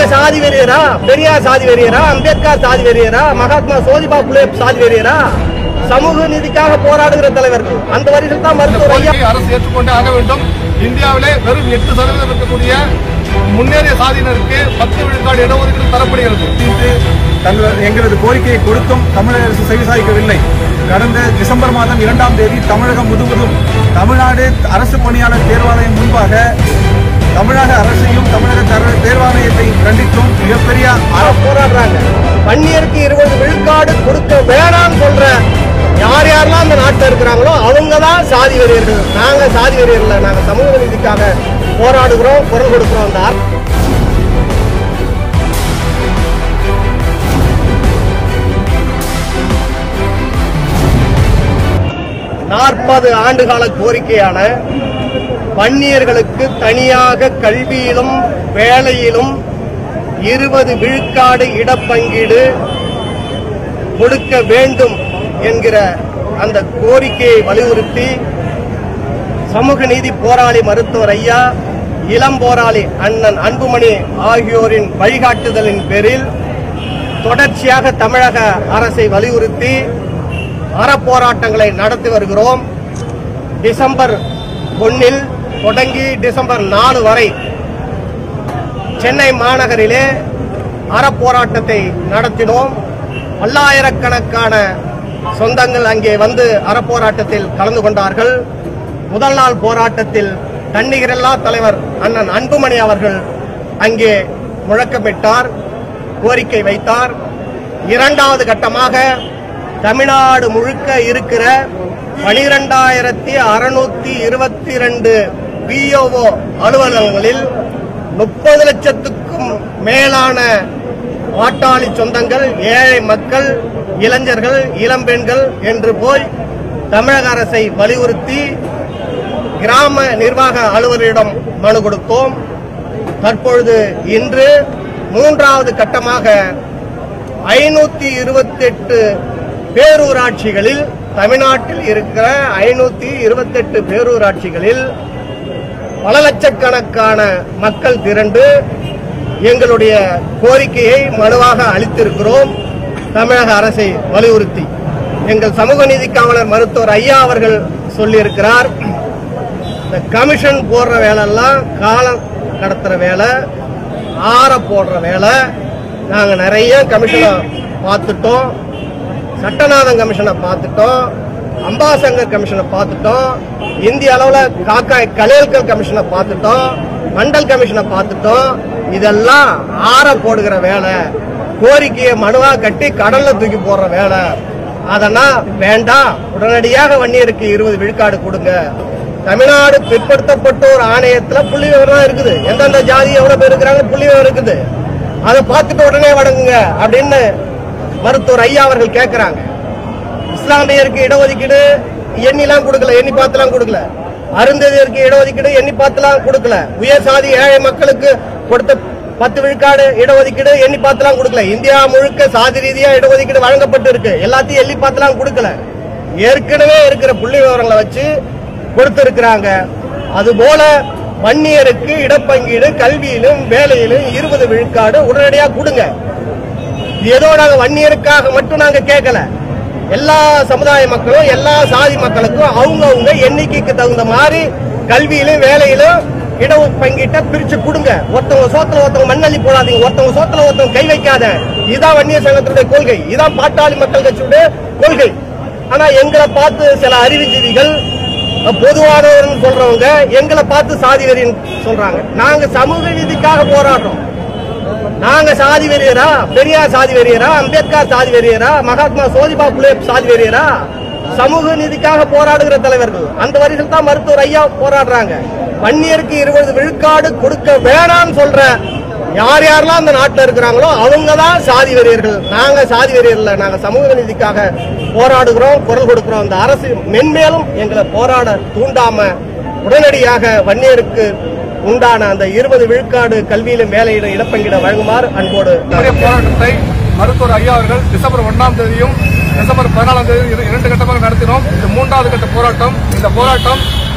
நாங்க சாதி வெறியரா பெரியார் சாதி வெறியரா அம்பேத்கர் சாதி வெறியரா மகாத்மா சோதிபா புலே சாதி வெறியரா சமூக நீதிக்காக போராடுகிற தலைவர்கள் அந்த வரிகள் தான் இந்த மருத்துவர் ஐயா கோரிக்கையை அரசு ஏற்றுக்கொண்டே ஆக வேண்டும் இந்தியாவிலே வெறும் எட்டு சதவீதம் இருக்கக்கூடிய முன்னேறிய சாதியினருக்கு பத்து விழுக்காடு இடஒதுக்கீடு தரப்படுகிறது இது தங்களது எங்களது கோரிக்கையை கொடுத்தும் தமிழக அரசு செவிசாய்க்கவில்லை கடந்த டிசம்பர் மாதம் இரண்டாம் தேதி தமிழகம் முழுவதும் தமிழ்நாடு அரசு பணியாளர் தேர்வாலயம் முன்பாக தமிழக அரசையும் தமிழக தர- தேர்வாணையத்தை கண்டித்தும் மிகப்பெரிய ஆனா போராடுறாங்க வன்னியருக்கு இருபது விழுக்காடு கொடுக்க வேணாம்னு சொல்ற யார் யாரெல்லாம் அந்த நாட்டில் இருக்கிறாங்களோ அவங்க தான் சாதி வெறியர்கள் நாங்க சாதி வெறியர்கள் நாங்க சமூக நீதிக்காக போராடுகிறோம் குரல் கொடுக்கிறோம் அந்த ஆர்- நாற்பது ஆண்டுகால கோரிக்கையான வன்னியர்களுக்கு தனியாக கல்வியிலும் வேலையிலும் இருபது விழுக்காடு இடப்பங்கீடு கொடுக்க வேண்டும் என்கிற அந்த கோரிக்கையை வலியுறுத்தி சமூக நீதி போராளி மருத்துவர் ஐயா இளம் போராளி அண்ணன் அன்புமணி ஆகியோரின் வழிகாட்டுதலின் பேரில் தொடர்ச்சியாக தமிழக அரசை வலியுறுத்தி அறப்போராட்டங்களை நடத்தி வருகிறோம் டிசம்பர் ஒன்னில் தொடங்கி டிசம்பர் நாலு வரை சென்னை மாநகரிலே அறப்போராட்டத்தை நடத்தினோம் பல்லாயிரக்கணக்கான சொந்தங்கள் அங்கே வந்து அறப்போராட்டத்தில் கலந்து கொண்டார்கள் முதல் நாள் போராட்டத்தில் தன்னிகரில்லா தலைவர் அண்ணன் அன்புமணி அவர்கள் அங்கே முழக்கமிட்டார் கோரிக்கை வைத்தார் இரண்டாவது கட்டமாக தமிழ்நாடு முழுக்க இருக்கிற பனிரெண்டாயிரத்தி அறுநூத்தி இருபத்தி ரெண்டு பிஓஓ அலுவலகங்களில் முப்பது லட்சத்துக்கும் மேலான பாட்டாளி சொந்தங்கள் ஏழை மக்கள் இளைஞர்கள் இளம்பெண்கள் என்று போய் தமிழக அரசை வலியுறுத்தி கிராம நிர்வாக அலுவலரிடம் மனு கொடுத்தோம் தற்பொழுது இன்று மூன்றாவது கட்டமாக ஐநூத்தி இருபத்தி எட்டு பேரூராட்சிகளில் தமிழ்நாட்டில் இருக்கிற ஐநூத்தி இருபத்தி எட்டு பேரூராட்சிகளில் பல லட்சக்கணக்கான மக்கள் திரண்டு எங்களுடைய கோரிக்கையை மனுவாக அளித்திருக்கிறோம் தமிழக அரசை வலியுறுத்தி எங்கள் சமூக நீதி காவலர் மருத்துவர் ஐயா அவர்கள் சொல்லியிருக்கிறார் இந்த கமிஷன் போடுற வேலையெல்லாம் காலம் கடத்துற வேலை ஆற போடுற வேலை நாங்க நிறைய கமிஷனை பார்த்துட்டோம் சட்டநாதன் கமிஷனை பார்த்துட்டோம் அம்பாசங்கர் கமிஷனை பார்த்துட்டோம் இந்திய அளவுல காக்காய் கலேல்கர் கமிஷனை பார்த்துட்டோம் மண்டல் கமிஷனை பார்த்துட்டோம் இதெல்லாம் ஆற போடுகிற வேலை கோரிக்கையை மனுவா கட்டி கடல்ல தூக்கி போடுற வேலை அதெல்லாம் வேண்டாம் உடனடியாக வன்னியருக்கு இருபது விழுக்காடு கொடுங்க தமிழ்நாடு பிற்படுத்தப்பட்டோர் ஆணையத்துல புள்ளி விவரம் இருக்குது எந்தெந்த ஜாதி எவ்வளவு பேர் இருக்கிறாங்க புள்ளி விவரம் இருக்குது அதை பார்த்துட்டு உடனே வழங்குங்க அப்படின்னு மருத்துவர் ஐயா அவர்கள் கேட்கிறாங்க இஸ்லாமியருக்கு இடஒதுக்கீடு எண்ணிலாம் கொடுக்கல எண்ணி பார்த்துலாம் கொடுக்கல அருந்ததியருக்கு இடஒதுக்கீடு எண்ணி பார்த்துலாம் கொடுக்கல உயர் சாதி ஏழை மக்களுக்கு கொடுத்த பத்து விழுக்காடு இடஒதுக்கீடு எண்ணி பார்த்துலாம் கொடுக்கல இந்தியா முழுக்க சாதி ரீதியா இடஒதுக்கீடு வழங்கப்பட்டு இருக்கு எல்லாத்தையும் எண்ணி பார்த்துலாம் கொடுக்கல ஏற்கனவே இருக்கிற புள்ளி விவரங்களை வச்சு கொடுத்திருக்கிறாங்க அதுபோல வன்னியருக்கு இடப்பங்கீடு கல்வியிலும் வேலையிலும் இருபது விழுக்காடு உடனடியா கொடுங்க இது ஏதோ நாங்க வன்னியருக்காக மட்டும் நாங்க கேட்கல எல்லா சமுதாய மக்களும் எல்லா சாதி மக்களுக்கும் அவங்க அவங்க எண்ணிக்கைக்கு தகுந்த மாதிரி கல்வியிலும் வேலையிலும் இட பங்கிட்ட பிரிச்சு கொடுங்க ஒருத்தவங்க சோத்துல ஒருத்தவங்க மண்ணள்ளி போடாதீங்க ஒருத்தவங்க சோத்துல ஒருத்தவங்க கை வைக்காத இதுதான் வன்னியர் சங்கத்தினுடைய கொள்கை இதுதான் பாட்டாளி மக்கள் கட்சியுடைய கொள்கை ஆனா எங்களை பார்த்து சில அறிவுஜீவிகள் பொதுவானவர்னு சொல்றவங்க எங்களை பார்த்து சாதி வெறின்னு சொல்றாங்க நாங்க சமூக நீதிக்காக போராடுறோம் நாங்க சாதி வெறியரா பெரியார் சாதி வெறியரா அம்பேத்கர் சாதி வெறியரா மகாத்மா சோதிபா புலே சாதி வெறியரா சமூக நீதிக்காக போராடுகிற தலைவர்கள் அந்த வரிகள் தான் மருத்துவர் ஐயா போராடுறாங்க வன்னியருக்கு இருபது விழுக்காடு கொடுக்க வேணாம்னு சொல்ற யார் யாரெல்லாம் அந்த நாட்டில் இருக்கிறாங்களோ அவங்க தான் சாதி வெறியர்கள் நாங்க சாதி வெறியர்கள் நாங்க சமூக நீதிக்காக போராடுகிறோம் குரல் கொடுக்கிறோம் அந்த அரசு மென்மேலும் எங்களை போராட தூண்டாம உடனடியாக வன்னியருக்கு உண்டான அந்த இருபது விழுக்காடு கல்வியிலும் வேலையில இழப்பங்கிட வழங்குமாறு அன்போடு இன்றைய போராட்டத்தை மருத்துவர் ஐயா அவர்கள் டிசம்பர் ஒன்றாம் தேதியும் டிசம்பர் பதினாலாம் தேதியும் இரு- இரண்டு கட்டமாக நடத்தினோம் இது மூன்றாவது கட்ட போராட்டம் இந்த போராட்டம்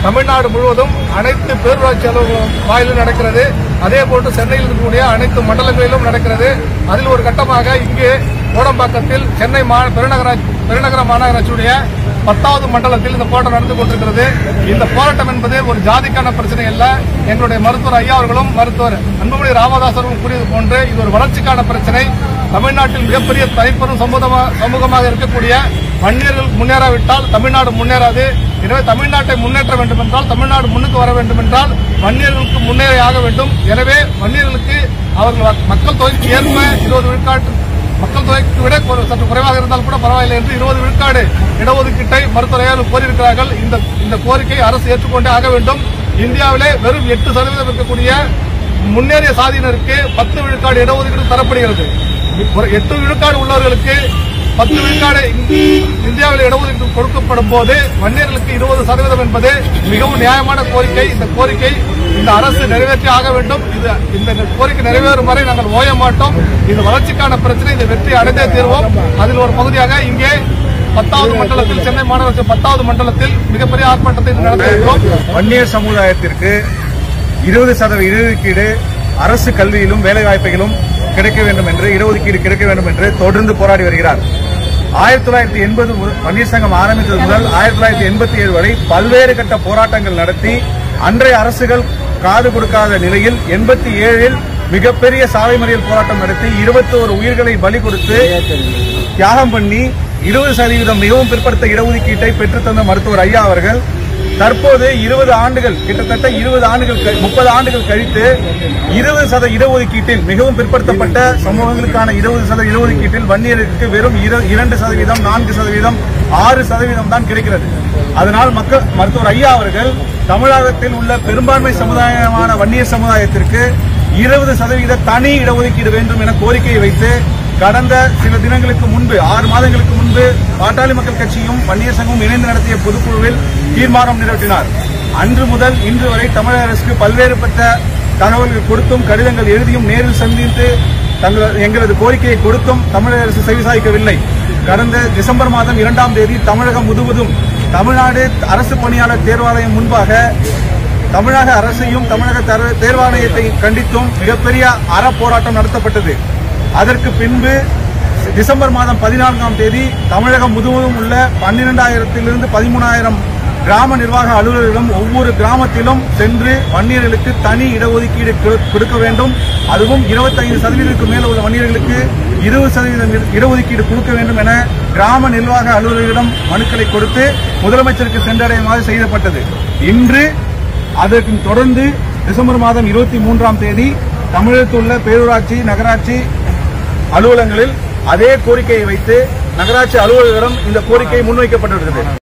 தமிழ்நாடு முழுவதும் அனைத்து பேரூராட்சி அலுவலகம் வாயிலும் நடக்கிறது அதே போன்று சென்னையில் இருக்கக்கூடிய அனைத்து மண்டலங்களிலும் நடக்கிறது அதில் ஒரு கட்டமாக இங்கே கோடம்பாக்கத்தில் சென்னை மா- பெருநகராட்சி பெருநகர மாநகராட்சியுடைய பத்தாவது மண்டலத்தில் இந்த போராட்டம் நடந்து கொண்டிருக்கிறது இந்த போராட்டம் என்பது ஒரு ஜாதிக்கான பிரச்சனை அல்ல எங்களுடைய மருத்துவர் ஐயா அவர்களும் மருத்துவர் அன்புமணி ராமதாசரும் கூறியது போன்று இது ஒரு வளர்ச்சிக்கான பிரச்சனை தமிழ்நாட்டில் மிகப்பெரிய தனிப்பெரும் சமூகமா- சமூகமாக இருக்கக்கூடிய வன்னியர்கள் முன்னேறாவிட்டால் தமிழ்நாடு முன்னேறாது எனவே தமிழ்நாட்டை முன்னேற்ற வேண்டும் என்றால் தமிழ்நாடு முன்னுக்கு வர வேண்டும் என்றால் வன்னியர்களுக்கு முன்னேறி ஆக வேண்டும் எனவே வன்னியர்களுக்கு அவர்கள் மக்கள் தொகைக்கு ஏற்ப இருபது விழுக்காட்டு மக்கள் தொகைக்கு விட ஒரு சற்று குறைவாக இருந்தால் கூட பரவாயில்லை என்று இருபது விழுக்காடு இடஒதுக்கீட்டை மருத்துவரையாளர் கோரியிருக்கிறார்கள் இந்த இந்த கோரிக்கை அரசு ஏற்றுக்கொண்டே ஆக வேண்டும் இந்தியாவிலே வெறும் எட்டு சதவீதம் இருக்கக்கூடிய முன்னேறிய சாதியினருக்கு பத்து விழுக்காடு இடஒதுக்கீடு தரப்படுகிறது ஒரு எட்டு விழுக்காடு உள்ளவர்களுக்கு பத்து விழுக்காடு இந்தியாவில் இடஒதுக்கீடு கொடுக்கப்படும் போது வன்னியர்களுக்கு இருபது சதவீதம் என்பது மிகவும் நியாயமான கோரிக்கை இந்த கோரிக்கை இந்த அரசு நிறைவேற்றி ஆக வேண்டும் இது இந்த கோரிக்கை நிறைவேறும் வரை நாங்கள் ஓய மாட்டோம் இது வளர்ச்சிக்கான பிரச்சனை இந்த வெற்றி அடைந்தே தீர்வோம் அதில் ஒரு பகுதியாக இங்கே பத்தாவது மண்டலத்தில் சென்னை மாநகராட்சி பத்தாவது மண்டலத்தில் மிகப்பெரிய ஆர்ப்பாட்டத்தை இன்று நடத்தியிருக்கிறோம் வன்னியர் சமுதாயத்திற்கு இருபது சதவீத இடஒதுக்கீடு அரசு கல்வியிலும் வேலைவாய்ப்புகளும் கிடைக்க வேண்டும் என்று இடஒதுக்கீடு கிடைக்க வேண்டும் என்று தொடர்ந்து போராடி வருகிறார் ஆயிரத்தி தொள்ளாயிரத்தி எண்பது வன்னியர் சங்கம் ஆரம்பித்தது முதல் ஆயிரத்தி தொள்ளாயிரத்தி எண்பத்தி ஏழு வரை பல்வேறு கட்ட போராட்டங்கள் நடத்தி அன்றைய அரசுகள் காது கொடுக்காத நிலையில் எண்பத்தி ஏழில் மிகப்பெரிய சாலை மறியல் போராட்டம் நடத்தி இருபத்தோரு உயிர்களை பலி கொடுத்து தியாகம் பண்ணி இருபது சதவீதம் மிகவும் பிற்படுத்த இடஒதுக்கீட்டை பெற்றுத்தந்த மருத்துவர் ஐயா அவர்கள் தற்போது இருபது ஆண்டுகள் கிட்டத்தட்ட இருபது ஆண்டுகள் க- முப்பது ஆண்டுகள் கழித்து இருபது சத இடஒதுக்கீட்டில் மிகவும் பிற்படுத்தப்பட்ட சமூகங்களுக்கான இருபது சத இடஒதுக்கீட்டில் வன்னியருக்கு வெறும் இர- இரண்டு சதவீதம் நான்கு சதவீதம் ஆறு சதவீதம் தான் கிடைக்கிறது அதனால் மக்கள் மருத்துவர் ஐயா அவர்கள் தமிழகத்தில் உள்ள பெரும்பான்மை சமுதாயமான வன்னியர் சமுதாயத்திற்கு இருபது சதவீத தனி இடஒதுக்கீடு வேண்டும் என கோரிக்கையை வைத்து கடந்த சில தினங்களுக்கு முன்பு ஆறு மாதங்களுக்கு முன்பு பாட்டாளி மக்கள் கட்சியும் வன்னியர் சங்கமும் இணைந்து நடத்திய பொதுக்குழுவில் தீர்மானம் நிறைவேற்றினார் அன்று முதல் இன்று வரை தமிழக அரசுக்கு பல்வேறுபட்ட தகவல்கள் கொடுத்தும் கடிதங்கள் எழுதியும் நேரில் சந்தித்து தங்கள் எங்களது கோரிக்கையை கொடுத்தும் தமிழக அரசு செவிசாய்க்கவில்லை கடந்த டிசம்பர் மாதம் இரண்டாம் தேதி தமிழகம் முழுவதும் தமிழ்நாடு அரசு பணியாளர் தேர்வாலயம் முன்பாக தமிழக அரசையும் தமிழக தர- தேர்வாணையத்தை கண்டித்தும் மிகப்பெரிய அறப்போராட்டம் நடத்தப்பட்டது அதற்கு பின்பு டிசம்பர் மாதம் பதினான்காம் தேதி தமிழகம் முழுவதும் உள்ள பன்னிரெண்டாயிரத்திலிருந்து பதிமூணாயிரம் கிராம நிர்வாக அலுவலர்களிடம் ஒவ்வொரு கிராமத்திலும் சென்று வன்னியர்களுக்கு தனி இடஒதுக்கீடு கொடு- கொடுக்க வேண்டும் அதுவும் 25% சதவீதத்துக்கு மேல் உள்ள வன்னியர்களுக்கு இருபது சதவீதம் இட- இடஒதுக்கீடு கொடுக்க வேண்டும் என கிராம நிர்வாக அலுவலர்களிடம் மனுக்களை கொடுத்து முதலமைச்சருக்கு சென்றடையுமாறு செய்யப்பட்டது இன்று அதற்கு தொடர்ந்து டிசம்பர் மாதம் இருபத்தி மூன்றாம் தேதி தமிழகத்தில் உள்ள பேரூராட்சி நகராட்சி அலுவலகங்களில் அதே கோரிக்கையை வைத்து நகராட்சி அலுவலரிடம் இந்த கோரிக்கை முன்வைக்கப்பட்டிருக்கிறது